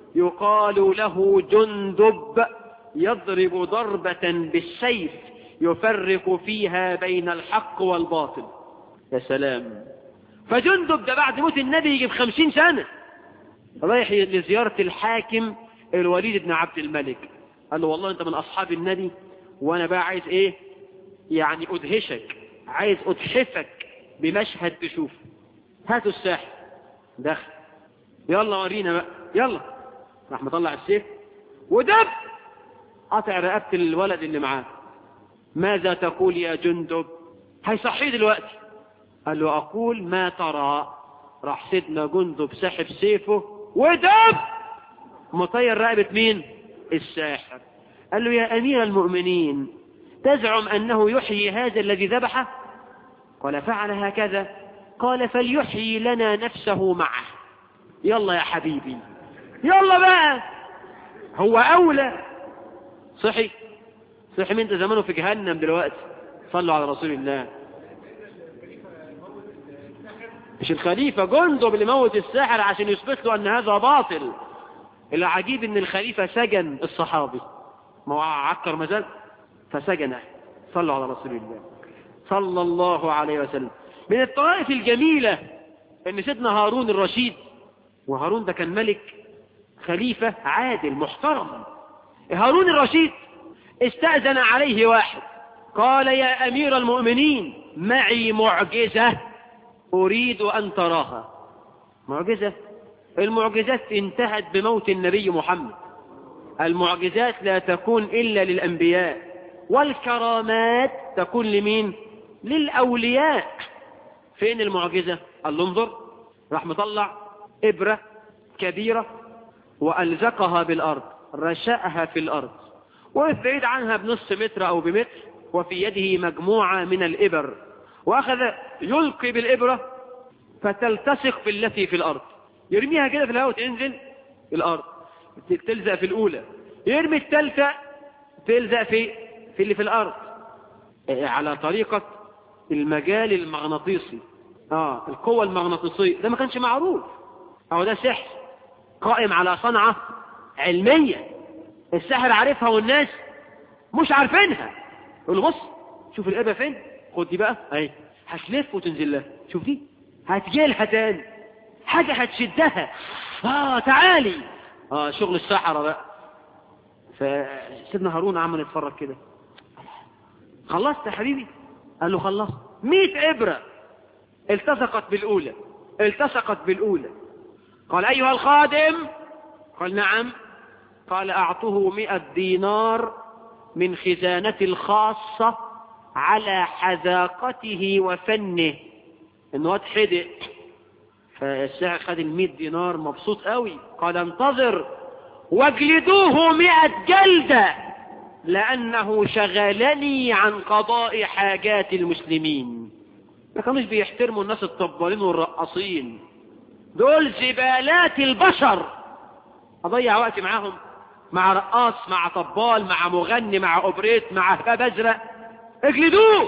يقال له جندب يضرب ضربة بالسيف يفرق فيها بين الحق والباطل يا سلام فجندب ده بعد موت النبي يجي بخمسين سنة رايح لزيارة الحاكم الوليد بن عبد الملك قال له والله انت من اصحاب النبي وانا بقى عايز ايه يعني ادهشك عايز اتحفك بمشهد تشوفه هاتوا الساحر دخل يلا ورينا بقى يلا راح مطلع السيف ودب قطع رقبة الولد اللي معاه ماذا تقول يا جندب هيصحيه دلوقتي قال له اقول ما ترى راح سيدنا جندب سحب سيفه ودب مطير رقبة مين الساحر قال له يا أمير المؤمنين تزعم أنه يحيي هذا الذي ذبحه قال فعل هكذا قال فليحيي لنا نفسه معه يلا يا حبيبي يلا بقى هو أولى صحي صحي من ده زمانه في جهنم دلوقتي صلوا على رسول الله مش الخليفة جندب اللي موت الساحر عشان يثبت له أن هذا باطل العجيب ان الخليفة سجن الصحابي ما هو عكر مزاج فسجنه صلوا على رسول الله صلى الله عليه وسلم من الطوائف الجميلة ان سيدنا هارون الرشيد وهارون ده كان ملك خليفة عادل محترم هارون الرشيد استأذن عليه واحد قال يا أمير المؤمنين معي معجزة أريد أن تراها معجزة المعجزات انتهت بموت النبي محمد المعجزات لا تكون إلا للأنبياء والكرامات تكون لمين للأولياء فين المعجزة قال له انظر راح مطلع إبرة كبيرة وألزقها بالأرض رشأها في الأرض وقف بعيد عنها بنص متر أو بمتر وفي يده مجموعة من الإبر وأخذ يلقي بالإبرة فتلتصق بالتي في الأرض يرميها كده في الهواء وتنزل في الأرض تلزق في الأولى يرمي الثالثة تلزق في في اللي في الأرض على طريقة المجال المغناطيسي اه القوة المغناطيسية ده ما كانش معروف أو ده سحر قائم على صنعة علمية السحر عارفها والناس مش عارفينها يقول له بص شوف الإبرة فين خد دي بقى اهي هتلف وتنزل لها شوف دي هتجيلها تاني حاجة هتشدها اه تعالي اه شغل السحرة بقى فسيدنا هارون عمل يتفرج كده خلصت يا حبيبي قال له خلصت مئة إبرة التصقت بالأولى التصقت بالأولى قال أيها الخادم قال نعم قال أعطه مئة دينار من خزانتي الخاصة على حذاقته وفنه انه واد حدق فالساعة خد المئة دينار مبسوط قوي قال انتظر واجلدوه مئة جلدة لأنه شغلني عن قضاء حاجات المسلمين ما كانوش بيحترموا الناس الطبالين والرقاصين دول زبالات البشر أضيع وقتي معاهم مع رقاص مع طبال مع مغني مع أوبريت مع هباب أزرق اجلدوه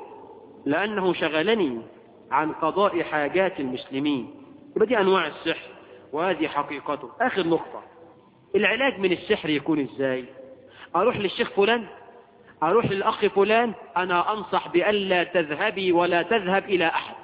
لأنه شغلني عن قضاء حاجات المسلمين يبقى دي أنواع السحر وهذه حقيقته آخر نقطة العلاج من السحر يكون إزاي أروح للشيخ فلان أروح للأخ فلان أنا أنصح بألا تذهبي ولا تذهب إلى أحد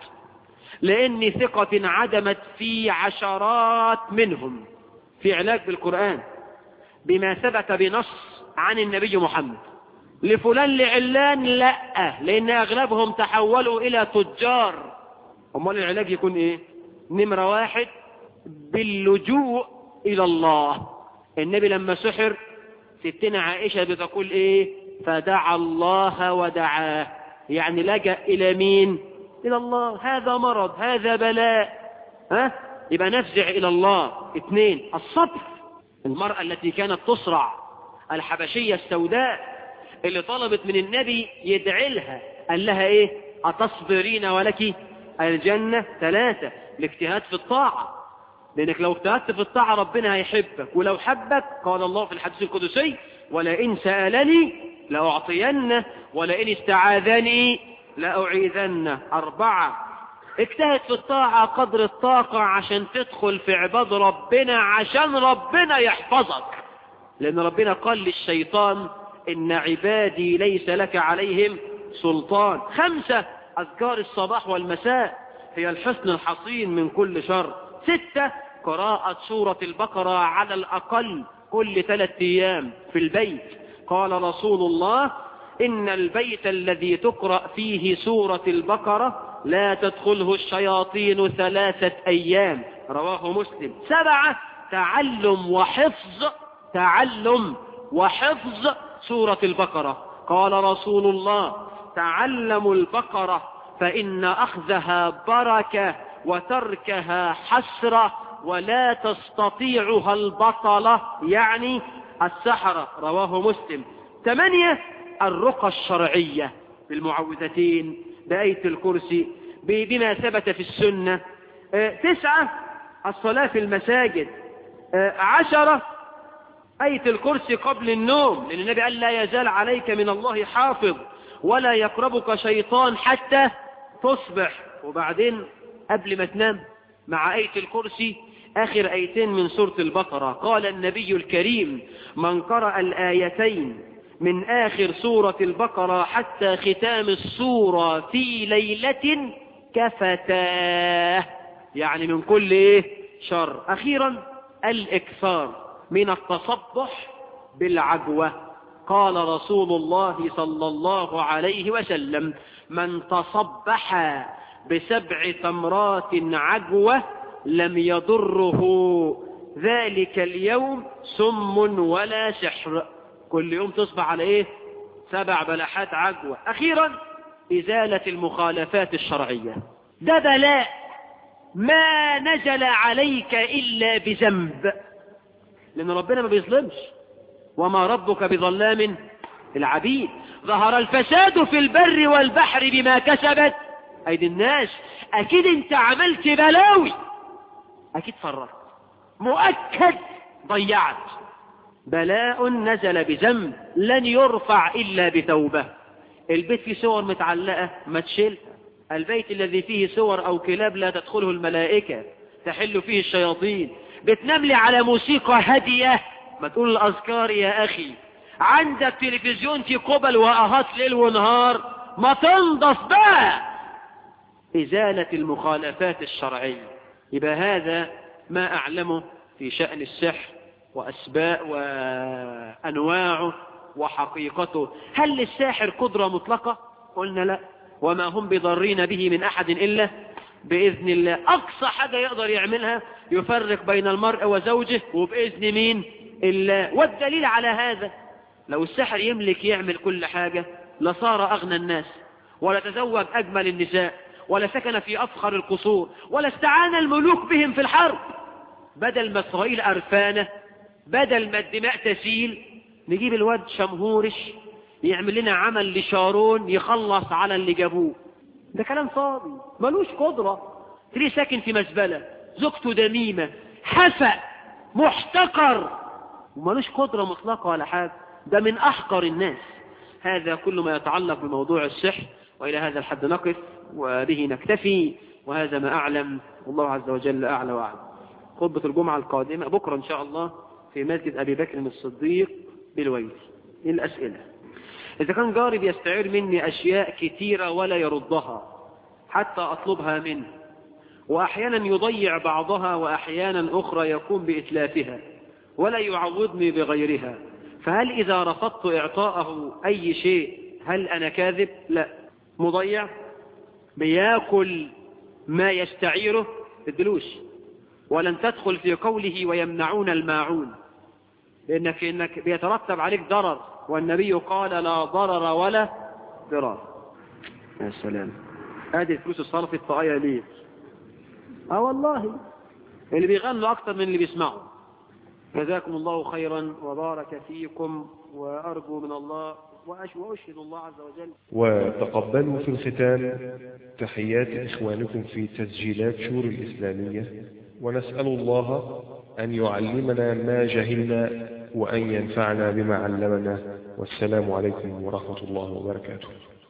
لأن ثقة عدمت في عشرات منهم في علاج بالقرآن بما ثبت بنص عن النبي محمد لفلان لعلان لا لأن أغلبهم تحولوا إلى تجار أمال العلاج يكون إيه نمرة واحد باللجوء إلى الله النبي لما سحر ستنا عائشة بتقول إيه فدعا الله ودعاه يعني لجأ إلى مين إلى الله هذا مرض هذا بلاء ها يبقى نفزع إلى الله اثنين الصبر المرأة التي كانت تصرع الحبشية السوداء اللي طلبت من النبي يدعي لها قال لها ايه اتصبرين ولك الجنة ثلاثة الاجتهاد في الطاعة لانك لو اجتهدت في الطاعة ربنا هيحبك ولو حبك قال الله في الحديث القدسي ولئن سألني لأعطينه ولئن استعاذني لأعيذنه أربعة اجتهد في الطاعة قدر الطاقة عشان تدخل في عباد ربنا عشان ربنا يحفظك لأن ربنا قال للشيطان إن عبادي ليس لك عليهم سلطان خمسة أذكار الصباح والمساء هي الحسن الحصين من كل شر ستة قراءة سورة البقرة على الأقل كل ثلاثة أيام في البيت قال رسول الله إن البيت الذي تقرأ فيه سورة البقرة لا تدخله الشياطين ثلاثة أيام رواه مسلم سبعة تعلم وحفظ تعلم وحفظ سورة البقرة قال رسول الله تعلموا البقرة فإن أخذها بركة وتركها حسرة ولا تستطيعها البطلة يعني السحرة رواه مسلم ثمانية الرقى الشرعية بالمعوذتين بآية الكرسي بما ثبت في السنة تسعة الصلاة في المساجد عشرة آية الكرسي قبل النوم لأن النبي قال لا يزال عليك من الله حافظ ولا يقربك شيطان حتى تصبح وبعدين قبل ما تنام مع آية الكرسي آخر آيتين من سورة البقرة قال النبي الكريم من قرأ الآيتين من آخر سورة البقرة حتى ختام السورة في ليلة كفتاه يعني من كل إيه شر أخيرا الإكثار من التصبح بالعجوة قال رسول الله صلى الله عليه وسلم من تصبح بسبع تمرات عجوة لم يضره ذلك اليوم سم ولا سحر كل يوم تصبح على ايه سبع بلحات عجوة اخيرا ازالة المخالفات الشرعية ده بلاء ما نزل عليك الا بذنب لان ربنا ما بيظلمش وما ربك بظلام العبيد ظهر الفساد في البر والبحر بما كسبت ايدي الناس اكيد انت عملت بلاوي اكيد فرطت مؤكد ضيعت بلاء نزل بذنب لن يرفع إلا بتوبة البيت فيه صور متعلقة ما تشيلها البيت الذي فيه صور أو كلاب لا تدخله الملائكة تحل فيه الشياطين بتنام لي على موسيقى هادية ما تقول الأذكار يا أخي عندك تلفزيون في قبل وأهات ليل ونهار ما تنضف بقى إزالة المخالفات الشرعية يبقى هذا ما أعلمه في شأن السحر وأسباء وأنواعه وحقيقته هل للساحر قدرة مطلقة قلنا لا وما هم بضارين به من أحد إلا بإذن الله أقصى حاجة يقدر يعملها يفرق بين المرء وزوجه وبإذن مين الله والدليل على هذا لو السحر يملك يعمل كل حاجة لصار أغنى الناس ولا تزوج أجمل النساء ولا سكن في أفخر القصور ولا استعان الملوك بهم في الحرب بدل ما إسرائيل أرفانة بدل ما الدماء تسيل نجيب الواد شمهورش يعمل لنا عمل لشارون يخلص على اللي جابوه ده كلام فاضي ملوش قدرة تريه ساكن في مزبلة زوجته دميمة حفق محتقر وملوش قدرة مطلقة ولا حاجة ده من أحقر الناس هذا كل ما يتعلق بموضوع السحر وإلى هذا الحد نقف وبه نكتفي وهذا ما أعلم والله عز وجل أعلى وأعلم خطبة الجمعة القادمة بكرة إن شاء الله في مسجد أبي بكر الصديق بالويل الأسئلة إذا كان جاري بيستعير مني أشياء كثيرة ولا يردها حتى أطلبها منه وأحيانا يضيع بعضها وأحيانا أخرى يقوم بإتلافها ولا يعوضني بغيرها فهل إذا رفضت إعطاءه أي شيء هل أنا كاذب؟ لا مضيع بياكل ما يستعيره الدلوش ولن تدخل في قوله ويمنعون الماعون لأنك إنك بيترتب عليك ضرر والنبي قال لا ضرر ولا ضرار يا سلام ادي الفلوس الصرف الطاقية ليه اه والله اللي بيغنوا اكتر من اللي بيسمعوا جزاكم الله خيرا وبارك فيكم وارجو من الله واشهد الله عز وجل وتقبلوا في الختام تحيات إخوانكم في تسجيلات شور الإسلامية ونسأل الله أن يعلمنا ما جهلنا وأن ينفعنا بما علمنا والسلام عليكم ورحمة الله وبركاته